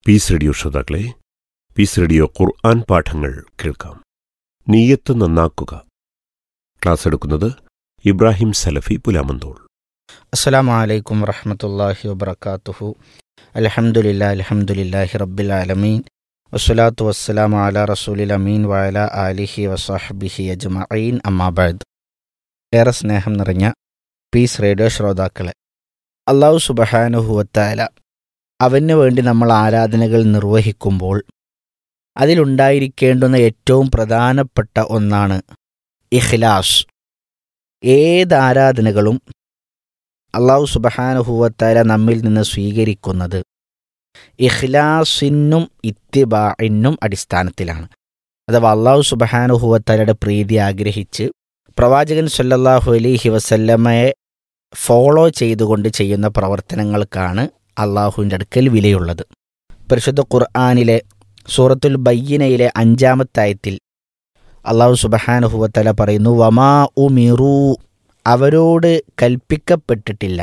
Piece radio ശ്രോതാക്കളെ peace radio ഖുർആൻ പാഠങ്ങൾ കേൾക്കാം നീയത്ത് നന്നാക്കുക ക്ലാസ് എടുക്കുന്നത് ഇബ്രാഹിം സലഫി പുലാമന്തോൾ അസ്സലാമു അലൈക്കും വറഹമത്തല്ലാഹി വബർക്കാത്തുഹു അലഹമുല്ലാ അലഹമുല്ലാഹി റബ്ബിൽ ആലമീൻ വസ്സലാത്തു വസ്സലാമു അല റസൂലിൽ അമീൻ വഅല ആലിഹി വസാഹബിഹി അജ്മഈൻ അമ്മാബാദ് ഏറെ സ്നേഹം നിറഞ്ഞ പീസ് റേഡിയോ ശ്രോതാക്കളെ അള്ളാഹു സുബഹാനുഹുവത്തായ അവന് വേണ്ടി നമ്മൾ ആരാധനകൾ നിർവഹിക്കുമ്പോൾ അതിലുണ്ടായിരിക്കേണ്ടുന്ന ഏറ്റവും പ്രധാനപ്പെട്ട ഒന്നാണ് ഇഖ്ലാസ് ഏത് ആരാധനകളും അള്ളാഹു സുബഹാനുഹൂവത്താര നമ്മിൽ നിന്ന് സ്വീകരിക്കുന്നത് ഇഖ്ലാസിനും ഇത്തിബാഇനും അടിസ്ഥാനത്തിലാണ് അഥവാ അള്ളാഹു സുബഹാനുഹൂവത്താരയുടെ പ്രീതി ആഗ്രഹിച്ച് പ്രവാചകൻ സല്ലല്ലാഹു അലൈഹി വസല്ലമയെ ഫോളോ ചെയ്തുകൊണ്ട് ചെയ്യുന്ന പ്രവർത്തനങ്ങൾക്കാണ് അള്ളാഹുവിൻ്റെ അടുക്കൽ വിലയുള്ളത് പരിശുദ്ധ ഖുർആാനിലെ സൂറത്തുൽ ബയ്യനയിലെ അഞ്ചാമത്തായത്തിൽ അള്ളാഹു സുബഹാനുഹുവത്തല പറയുന്നു വമാ ഉമിറൂ അവരോട് കൽപ്പിക്കപ്പെട്ടിട്ടില്ല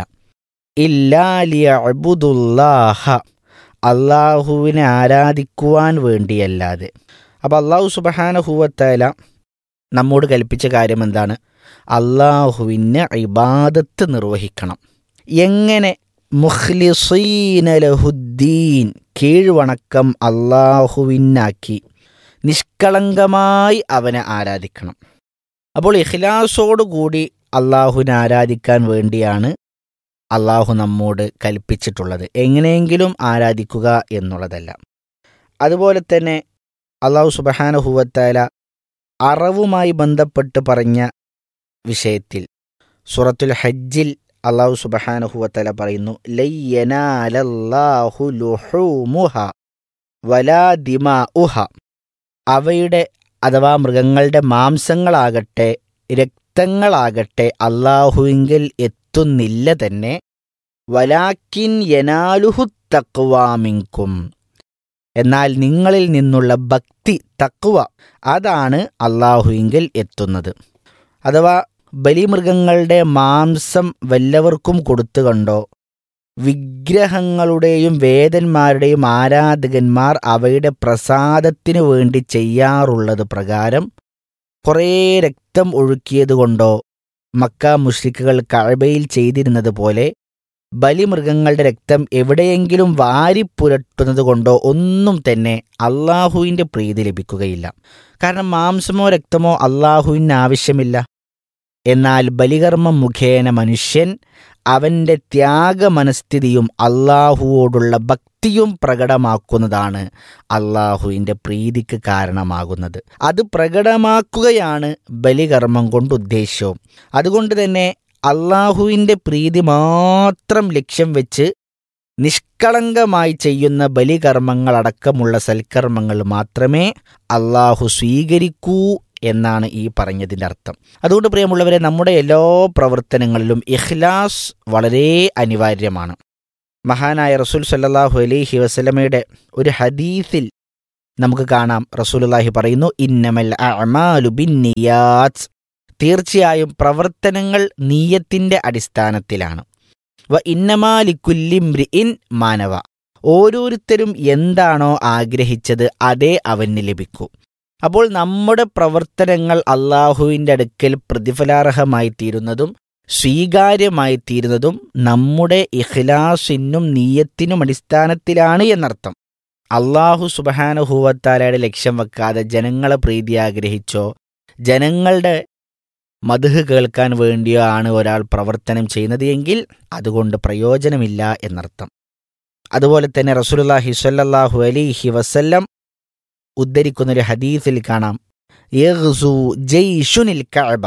ഇല്ലാലിയബുദുല്ലാഹ അള്ളാഹുവിനെ ആരാധിക്കുവാൻ വേണ്ടിയല്ലാതെ അപ്പോൾ അള്ളാഹു സുബഹാനഹുവത്തല നമ്മോട് കൽപ്പിച്ച കാര്യം എന്താണ് അള്ളാഹുവിന് ഇബാദത്ത് നിർവഹിക്കണം എങ്ങനെ മുഖ്ലിസീനലഹുദ്ദീൻ കീഴ്വണക്കം അള്ളാഹുവിനാക്കി നിഷ്കളങ്കമായി അവനെ ആരാധിക്കണം അപ്പോൾ ഇഖ്ലാസോടുകൂടി അള്ളാഹുവിനെ ആരാധിക്കാൻ വേണ്ടിയാണ് അള്ളാഹു നമ്മോട് കൽപ്പിച്ചിട്ടുള്ളത് എങ്ങനെയെങ്കിലും ആരാധിക്കുക എന്നുള്ളതല്ല അതുപോലെ തന്നെ അള്ളാഹു സുബഹാനഹുവത്തായ അറവുമായി ബന്ധപ്പെട്ട് പറഞ്ഞ വിഷയത്തിൽ സൂറത്തുൽ ഹജ്ജിൽ അള്ളാഹു സുബഹാനഹുവത്തല പറയുന്നു ലയ്യനാലല്ലാഹു ലുഹൂമുഹ വലാ ദിമാ ഉഹ അവയുടെ അഥവാ മൃഗങ്ങളുടെ മാംസങ്ങളാകട്ടെ രക്തങ്ങളാകട്ടെ അള്ളാഹുവിങ്കിൽ എത്തുന്നില്ല തന്നെ വലാക്കിൻ യനാലുഹു തക്വാമിങ്കും എന്നാൽ നിങ്ങളിൽ നിന്നുള്ള ഭക്തി തക്വ അതാണ് അള്ളാഹുവിങ്കിൽ എത്തുന്നത് അഥവാ ബലിമൃഗങ്ങളുടെ മാംസം വല്ലവർക്കും കൊടുത്തുകൊണ്ടോ വിഗ്രഹങ്ങളുടെയും വേദന്മാരുടെയും ആരാധകന്മാർ അവയുടെ പ്രസാദത്തിനു വേണ്ടി ചെയ്യാറുള്ളത് പ്രകാരം കുറേ രക്തം ഒഴുക്കിയതുകൊണ്ടോ മക്ക മുഷ്രിക്കുകൾ കഴബയിൽ ചെയ്തിരുന്നത് പോലെ ബലിമൃഗങ്ങളുടെ രക്തം എവിടെയെങ്കിലും വാരിപ്പുരട്ടുന്നത് കൊണ്ടോ ഒന്നും തന്നെ അള്ളാഹുവിൻ്റെ പ്രീതി ലഭിക്കുകയില്ല കാരണം മാംസമോ രക്തമോ അള്ളാഹുവിന് ആവശ്യമില്ല എന്നാൽ ബലികർമ്മം മുഖേന മനുഷ്യൻ അവൻ്റെ ത്യാഗമനസ്ഥിതിയും അള്ളാഹുവോടുള്ള ഭക്തിയും പ്രകടമാക്കുന്നതാണ് അള്ളാഹുവിൻ്റെ പ്രീതിക്ക് കാരണമാകുന്നത് അത് പ്രകടമാക്കുകയാണ് ബലികർമ്മം കൊണ്ട് ഉദ്ദേശ്യവും അതുകൊണ്ട് തന്നെ അള്ളാഹുവിൻ്റെ പ്രീതി മാത്രം ലക്ഷ്യം വെച്ച് നിഷ്കളങ്കമായി ചെയ്യുന്ന ബലികർമ്മങ്ങളടക്കമുള്ള സൽക്കർമ്മങ്ങൾ മാത്രമേ അള്ളാഹു സ്വീകരിക്കൂ എന്നാണ് ഈ പറഞ്ഞതിൻ്റെ അർത്ഥം അതുകൊണ്ട് പ്രിയമുള്ളവരെ നമ്മുടെ എല്ലാ പ്രവർത്തനങ്ങളിലും ഇഖ്ലാസ് വളരെ അനിവാര്യമാണ് മഹാനായ റസൂൽ സല്ലാഹു അലൈഹി വസലമയുടെ ഒരു ഹദീസിൽ നമുക്ക് കാണാം റസൂലുള്ളാഹി പറയുന്നു ഇന്നമൽ അഅമാലു ബിന്നിയാത്ത് തീർച്ചയായും പ്രവർത്തനങ്ങൾ നീയത്തിൻ്റെ അടിസ്ഥാനത്തിലാണ് വ ഇന്നമാലിക്കുല്ലിംറിഇൻ മാനവ ഓരോരുത്തരും എന്താണോ ആഗ്രഹിച്ചത് അതേ അവന് ലഭിക്കൂ അപ്പോൾ നമ്മുടെ പ്രവർത്തനങ്ങൾ അള്ളാഹുവിൻ്റെ അടുക്കൽ പ്രതിഫലാർഹമായി തീരുന്നതും സ്വീകാര്യമായി തീരുന്നതും നമ്മുടെ ഇഖ്ലാസിനും നീയത്തിനും അടിസ്ഥാനത്തിലാണ് എന്നർത്ഥം അള്ളാഹു സുബഹാനുഹൂവത്താലയുടെ ലക്ഷ്യം വെക്കാതെ ജനങ്ങളെ പ്രീതി ആഗ്രഹിച്ചോ ജനങ്ങളുടെ മധുഹ് കേൾക്കാൻ വേണ്ടിയോ ആണ് ഒരാൾ പ്രവർത്തനം ചെയ്യുന്നത് എങ്കിൽ അതുകൊണ്ട് പ്രയോജനമില്ല എന്നർത്ഥം അതുപോലെ തന്നെ റസൂലുള്ളാഹി സ്വല്ലല്ലാഹു അലൈഹി വസല്ലം ഉദ്ധരിക്കുന്നൊരു ഹദീസിൽ കാണാം യഗ്സു ജയ്ഷുനിൽ കഅബ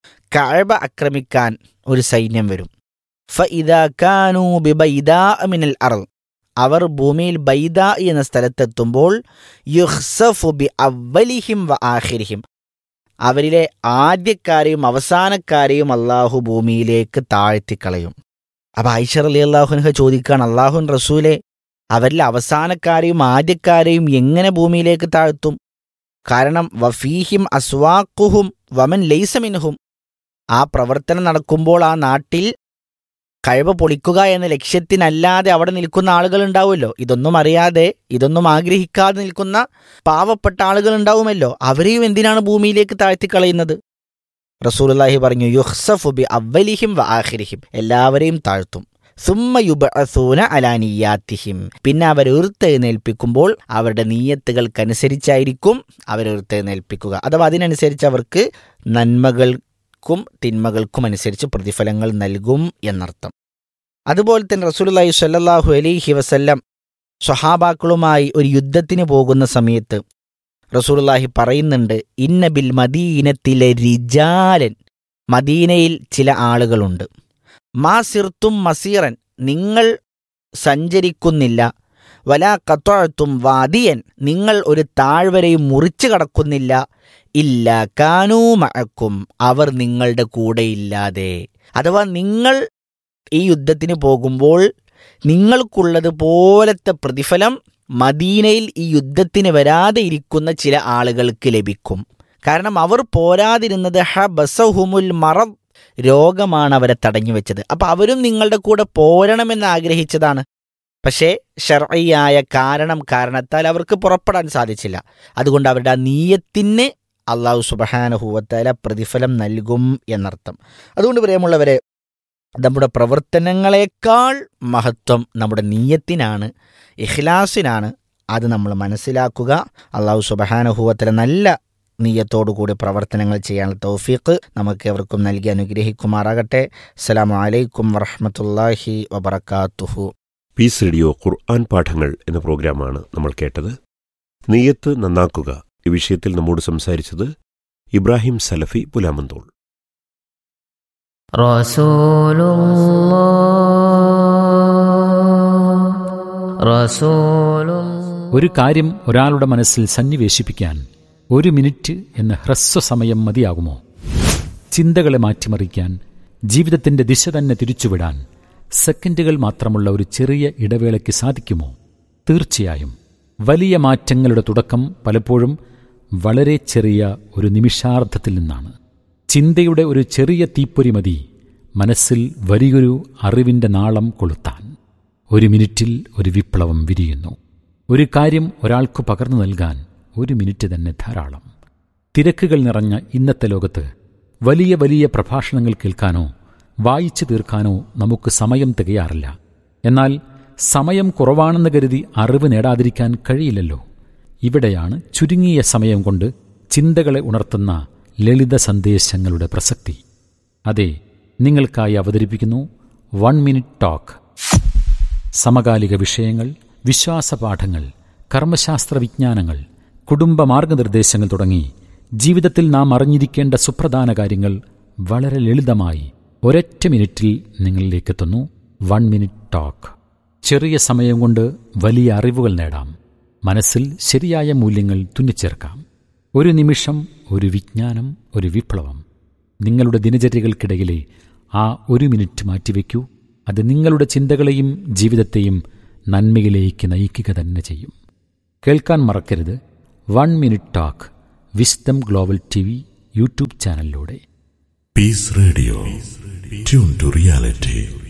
കഅബ ആക്രമിക്കാൻ ഒരു സൈന്യം വരും ഫഇദാ കാനൂ ബിബൈദാ മിനൽ അർള് അവർ ഭൂമിയിൽ ബൈദ എന്ന സ്ഥലത്തെത്തുമ്പോൾ യുഹ്സഫു ബി അവലിഹിം വ ആഖിരിഹിം അവരിലെ ആദ്യക്കാരെയും അവസാനക്കാരെയും അള്ളാഹു ഭൂമിയിലേക്ക് താഴ്ത്തിക്കളയും അപ്പൊ ഐഷർ അലി അള്ളാഹുനഹ ചോദിക്കാൻ അള്ളാഹുൻ റസൂലെ അവരിൽ അവസാനക്കാരെയും ആദ്യക്കാരെയും എങ്ങനെ ഭൂമിയിലേക്ക് താഴ്ത്തും കാരണം വഫീഹിം അസ്വാക്കുഹും വമൻ ലൈസമിൻഹും ആ പ്രവർത്തനം നടക്കുമ്പോൾ ആ നാട്ടിൽ കഴിവ് പൊളിക്കുക എന്ന ലക്ഷ്യത്തിനല്ലാതെ അവിടെ നിൽക്കുന്ന ആളുകൾ ഉണ്ടാവുമല്ലോ ഇതൊന്നും അറിയാതെ ഇതൊന്നും ആഗ്രഹിക്കാതെ നിൽക്കുന്ന പാവപ്പെട്ട ആളുകൾ ഉണ്ടാവുമല്ലോ അവരെയും എന്തിനാണ് ഭൂമിയിലേക്ക് താഴ്ത്തിക്കളയുന്നത് റസൂലുള്ളാഹി പറഞ്ഞു യുഹ്സഫു ബി അവലിഹിം വ ആഖിരിഹിം എല്ലാവരെയും താഴ്ത്തും സുമ്മ യുബഅസൂന അലാ നിയ്യാത്തിഹിം പിന്നെ അവരെ ഉയർത്തെഴുന്നേൽപ്പിക്കുമ്പോൾ അവരുടെ നീയത്തുകൾക്കനുസരിച്ചായിരിക്കും അവരെ ഉയർത്തെഴുന്നേൽപ്പിക്കുക അഥവാ അതിനനുസരിച്ച് അവർക്ക് നന്മകൾക്കും തിന്മകൾക്കും അനുസരിച്ച് പ്രതിഫലങ്ങൾ നൽകും എന്നർത്ഥം അതുപോലെ തന്നെ റസൂലുള്ളാഹി സ്വല്ലല്ലാഹു അലൈഹി വസല്ലം സ്വഹാബാക്കളുമായി ഒരു യുദ്ധത്തിന് പോകുന്ന സമയത്ത് റസൂലുള്ളാഹി പറയുന്നുണ്ട് ഇന്ന ബിൽ മദീനത്തിലെ റിജാലൻ മദീനയിൽ ചില ആളുകളുണ്ട് മാ സിർത്തും മസീറൻ നിങ്ങൾ സഞ്ചരിക്കുന്നില്ല വലാ കത്തോഴത്തും വാദിയൻ നിങ്ങൾ ഒരു താഴ്വരയും മുറിച്ചു കടക്കുന്നില്ല ഇല്ല കാനൂ മഴക്കും അവർ നിങ്ങളുടെ കൂടെയില്ലാതെ അഥവാ നിങ്ങൾ ഈ യുദ്ധത്തിന് പോകുമ്പോൾ നിങ്ങൾക്കുള്ളത് പോലത്തെ പ്രതിഫലം മദീനയിൽ ഈ യുദ്ധത്തിന് വരാതെ ഇരിക്കുന്ന ചില ആളുകൾക്ക് ലഭിക്കും കാരണം അവർ പോരാതിരുന്നത് ഹ ബസഹുമുൽ മറദ് രോഗമാണ് അവരെ തടഞ്ഞു വെച്ചത് അപ്പം അവരും നിങ്ങളുടെ കൂടെ പോരണമെന്ന് ആഗ്രഹിച്ചതാണ് പക്ഷേ ഷർഈയായ കാരണം കാരണത്താൽ അവർക്ക് പുറപ്പെടാൻ സാധിച്ചില്ല അതുകൊണ്ട് അവരുടെ ആ നീയത്തിന് അള്ളാഹു സുബഹാനഹുവത്താല പ്രതിഫലം നൽകും എന്നർത്ഥം അതുകൊണ്ട് പ്രിയമുള്ളവരെ നമ്മുടെ പ്രവർത്തനങ്ങളെക്കാൾ മഹത്വം നമ്മുടെ നീയത്തിനാണ് ഇഖ്ലാസിനാണ് അത് നമ്മൾ മനസ്സിലാക്കുക അള്ളാഹു സുബഹാനഹുവത്തല നല്ല നീയത്തോടുകൂടി പ്രവർത്തനങ്ങൾ ചെയ്യാനുള്ള തൗഫീഖ് നമുക്ക് എവർക്കും നൽകി അനുഗ്രഹിക്കുമാറാകട്ടെ അസ്സലാമു അലൈക്കും വറഹ്മത്തുള്ളാഹി വബറകാതുഹു പീസ് റേഡിയോ ഖുർആൻ പാഠങ്ങൾ എന്ന പ്രോഗ്രാമാണ് നമ്മൾ കേട്ടത് നെയ്യത്ത് നന്നാക്കുക ഈ വിഷയത്തിൽ നമ്മോട് സംസാരിച്ചത് ഇബ്രാഹിം സലഫി പുലാമന്തോൾ رسول الله رسول الله ഒരു കാര്യം ഒരാളുടെ മനസ്സിൽ സന്നിവേശിപ്പിക്കാൻ ഒരു മിനിറ്റ് എന്ന ഹ്രസ്വസമയം മതിയാകുമോ ചിന്തകളെ മാറ്റിമറിക്കാൻ ജീവിതത്തിന്റെ ദിശ തന്നെ തിരിച്ചുവിടാൻ സെക്കൻഡുകൾ മാത്രമുള്ള ഒരു ചെറിയ ഇടവേളയ്ക്ക് സാധിക്കുമോ തീർച്ചയായും വലിയ മാറ്റങ്ങളുടെ തുടക്കം പലപ്പോഴും വളരെ ചെറിയ ഒരു നിമിഷാർദ്ധത്തിൽ നിന്നാണ് ചിന്തയുടെ ഒരു ചെറിയ തീപ്പൊരി മതി മനസ്സിൽ വലിയൊരു അറിവിന്റെ നാളം കൊളുത്താൻ ഒരു മിനിറ്റിൽ ഒരു വിപ്ലവം വിരിയുന്നു ഒരു കാര്യം ഒരാൾക്ക് പകർന്നു നൽകാൻ ഒരു മിനിറ്റ് തന്നെ ധാരാളം തിരക്കുകൾ നിറഞ്ഞ ഇന്നത്തെ ലോകത്ത് വലിയ വലിയ പ്രഭാഷണങ്ങൾ കേൾക്കാനോ വായിച്ചു തീർക്കാനോ നമുക്ക് സമയം തികയാറില്ല എന്നാൽ സമയം കുറവാണെന്ന് കരുതി അറിവ് നേടാതിരിക്കാൻ കഴിയില്ലല്ലോ ഇവിടെയാണ് ചുരുങ്ങിയ സമയം കൊണ്ട് ചിന്തകളെ ഉണർത്തുന്ന ലളിത സന്ദേശങ്ങളുടെ പ്രസക്തി അതെ നിങ്ങൾക്കായി അവതരിപ്പിക്കുന്നു വൺ മിനിറ്റ് ടോക്ക് സമകാലിക വിഷയങ്ങൾ വിശ്വാസപാഠങ്ങൾ കർമ്മശാസ്ത്ര വിജ്ഞാനങ്ങൾ കുടുംബ മാർഗനിർദ്ദേശങ്ങൾ തുടങ്ങി ജീവിതത്തിൽ നാം അറിഞ്ഞിരിക്കേണ്ട സുപ്രധാന കാര്യങ്ങൾ വളരെ ലളിതമായി ഒരൊറ്റ മിനിറ്റിൽ നിങ്ങളിലേക്കെത്തുന്നു വൺ മിനിറ്റ് ടോക്ക് ചെറിയ സമയം കൊണ്ട് വലിയ അറിവുകൾ നേടാം മനസ്സിൽ ശരിയായ മൂല്യങ്ങൾ തുന്നിച്ചേർക്കാം ഒരു നിമിഷം ഒരു വിജ്ഞാനം ഒരു വിപ്ലവം നിങ്ങളുടെ ദിനചര്യകൾക്കിടയിലെ ആ ഒരു മിനിറ്റ് മാറ്റിവെക്കൂ അത് നിങ്ങളുടെ ചിന്തകളെയും ജീവിതത്തെയും നന്മയിലേക്ക് നയിക്കുക തന്നെ ചെയ്യും കേൾക്കാൻ മറക്കരുത് one minute talk wisdom global T V YouTube ചാനലിലൂടെ Peace Radio. Tune to reality.